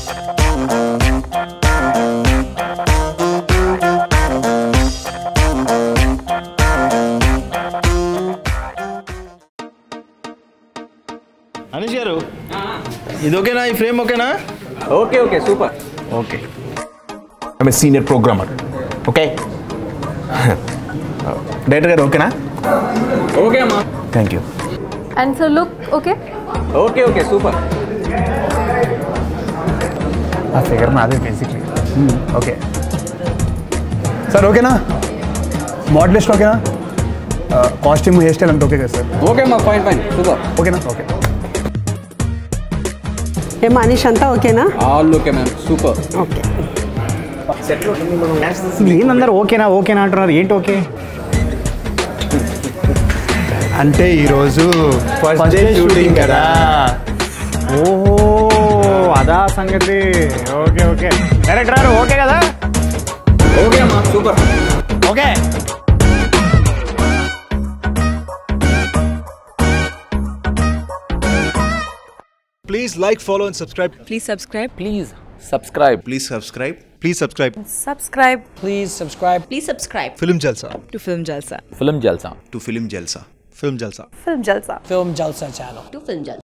అనీష్ గారు ఇది ఓకేనా ఈ ఫ్రేమ్ ఓకేనా okay okay super okay I'm senior programmer okay director గారు ఓకేనా ఓకే అమ్మా thank you And so look, okay? Okay okay super ఆ ఫిగర్ నాదే బేసిక్లీ ఓకే సార్ ఓకేనా మోడలిస్ట్ ఓకేనా కాస్ట్యూమ్ హెయిర్ స్టైల్ అంతా ఓకే కదా సార్ ఓకే అమ్మా ఫైన్ ఫైన్ సూపర్ ఓకేనా ఓకే ఏ మనీష్ అంతా ఓకేనా all okay ma'am super okay ఏందందరూ ఓకేనా ఓకేనా అంటున్నారు ఏంటి ఓకే అంటే ఈరోజు ఫస్ట్ డే షూటింగ్ కదా ఓహో అదా సంగతి ఓకే ఓకే డైరెక్టర్ గారు ఓకే కదా ఓకే అమ్మా super okay Please like, follow, and subscribe. Please subscribe. Please subscribe please subscribe Please subscribe. Subscribe please subscribe Please subscribe Film Jalsa. to Film Jalsa. Film Jalsa to film Jalsa Film Jalsa. Film Jalsa. Film Jalsa channel To Film Jalsa.